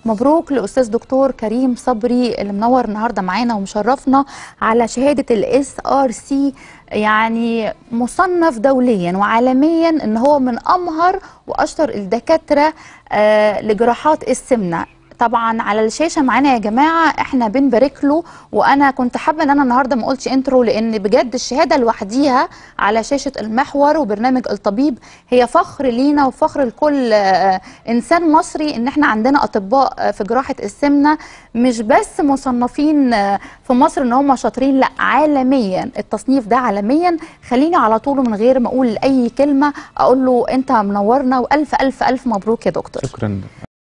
مبروك لاستاذ دكتور كريم صبري اللي منور النهارده معانا ومشرفنا على شهاده الاس ار سي يعني مصنف دوليا وعالميا ان هو من امهر واشطر الدكاتره آه لجراحات السمنه طبعا على الشاشه معانا يا جماعه احنا بنبارك له وانا كنت حابه ان انا النهارده ما اقولش انترو لان بجد الشهاده لوحديها على شاشه المحور وبرنامج الطبيب هي فخر لينا وفخر لكل آه، انسان مصري ان احنا عندنا اطباء آه، في جراحه السمنه مش بس مصنفين آه، في مصر ان هم شاطرين لا عالميا التصنيف ده عالميا خليني على طول من غير ما اقول اي كلمه اقول له انت منورنا والف الف الف مبروك يا دكتور شكرا